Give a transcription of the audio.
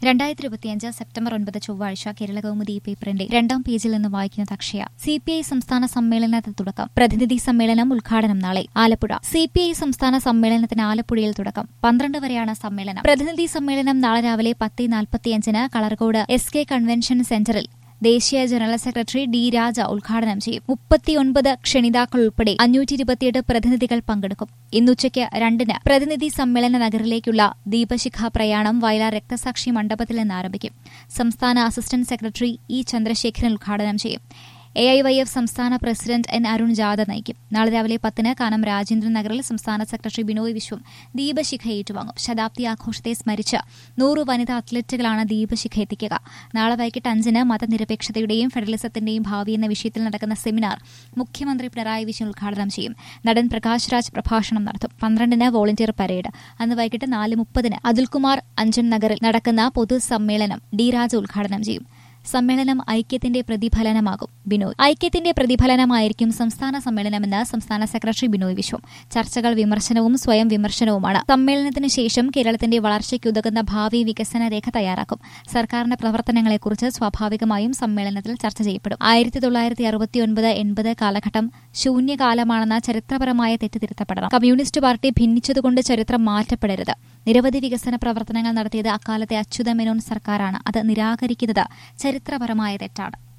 രണ്ടായിരത്തി ഇരുപത്തിയഞ്ച് സെപ്റ്റംബർ ഒൻപത് ചൊവ്വാഴ്ച കേരള കൗമുദി പേപ്പറിന്റെ രണ്ടാം പേജിൽ നിന്ന് വായിക്കുന്നത് അക്ഷയ സി പി ഐ സംസ്ഥാന സമ്മേളനത്തിന് തുടക്കം പ്രതിനിധി സമ്മേളനം ഉദ്ഘാടനം നാളെ ആലപ്പുഴ സി പി ഐ സംസ്ഥാന സമ്മേളനത്തിന് ആലപ്പുഴയിൽ തുടക്കം പന്ത്രണ്ട് വരെയാണ് സമ്മേളനം പ്രതിനിധി സമ്മേളനം നാളെ രാവിലെ പത്ത് നാൽപ്പത്തിയഞ്ചിന് കളർകോട് എസ് കെ കൺവെൻഷൻ സെന്ററിൽ ദേശീയ ജനറൽ സെക്രട്ടറി ഡി രാജ ഉദ്ഘാടനം ചെയ്യും മുപ്പത്തിയൊൻപത് ക്ഷണിതാക്കൾ ഉൾപ്പെടെ അഞ്ഞൂറ്റി ഇരുപത്തിയെട്ട് പ്രതിനിധികൾ പങ്കെടുക്കും ഇന്നുച്ചയ്ക്ക് രണ്ടിന് പ്രതിനിധി സമ്മേളന നഗറിലേക്കുള്ള ദീപശിഖ പ്രയാണം വയലാർ രക്തസാക്ഷി മണ്ഡപത്തിൽ നിന്ന് ആരംഭിക്കും സംസ്ഥാന അസിസ്റ്റന്റ് സെക്രട്ടറി ഇ ചന്ദ്രശേഖരൻ ഉദ്ഘാടനം ചെയ്യും എ ഐ വൈ എഫ് സംസ്ഥാന പ്രസിഡന്റ് എൻ അരുൺ ജാഥ നയിക്കും നാളെ രാവിലെ പത്തിന് കാനം രാജേന്ദ്രൻ നഗറിൽ സംസ്ഥാന സെക്രട്ടറി ബിനോയ് വിശ്വം ദീപശിഖ ഏറ്റുവാങ്ങും ശതാബ്ദി ആഘോഷത്തെ സ്മരിച്ച് നൂറ് വനിതാ അത്ലറ്റുകളാണ് ദീപശിഖ എത്തിക്കുക നാളെ വൈകിട്ട് അഞ്ചിന് മതനിരപേക്ഷതയുടെയും ഫെഡറലിസത്തിന്റെയും ഭാവി എന്ന വിഷയത്തിൽ നടക്കുന്ന സെമിനാർ മുഖ്യമന്ത്രി പിണറായി വിജയൻ ഉദ്ഘാടനം ചെയ്യും നടൻ പ്രകാശ് രാജ് പ്രഭാഷണം നടത്തും പന്ത്രണ്ടിന് വോളണ്ടിയർ പരേഡ് അന്ന് വൈകിട്ട് നാല് മുപ്പതിന് അതുൽകുമാർ അഞ്ചൻ നഗറിൽ നടക്കുന്ന പൊതുസമ്മേളനം ഡി രാജ ഉദ്ഘാടനം ചെയ്യും സമ്മേളനം ഐക്യത്തിന്റെ പ്രതിഫലനമാകും ബിനോയ് ഐക്യത്തിന്റെ പ്രതിഫലനമായിരിക്കും സംസ്ഥാന സമ്മേളനമെന്ന് സംസ്ഥാന സെക്രട്ടറി ബിനോയ് വിശ്വം ചർച്ചകൾ വിമർശനവും സ്വയം വിമർശനവുമാണ് സമ്മേളനത്തിന് ശേഷം കേരളത്തിന്റെ വളർച്ചയ്ക്കുതകുന്ന ഭാവി വികസന രേഖ തയ്യാറാക്കും സർക്കാരിന്റെ പ്രവർത്തനങ്ങളെക്കുറിച്ച് സ്വാഭാവികമായും സമ്മേളനത്തിൽ ചർച്ച ചെയ്യപ്പെടും ആയിരത്തി തൊള്ളായിരത്തി അറുപത്തിയൊൻപത് എൺപത് കാലഘട്ടം ശൂന്യകാലമാണെന്ന ചരിത്രപരമായ തെറ്റ് തിരുത്തപ്പെടണം കമ്മ്യൂണിസ്റ്റ് പാർട്ടി ഭിന്നിച്ചതുകൊണ്ട് ചരിത്രം മാറ്റപ്പെടരുത് നിരവധി വികസന പ്രവർത്തനങ്ങൾ നടത്തിയത് അക്കാലത്തെ അച്യുതമേനോൻ സർക്കാരാണ് അത് നിരാകരിക്കുന്നത് ചരിത്രപരമായ തെറ്റാണ്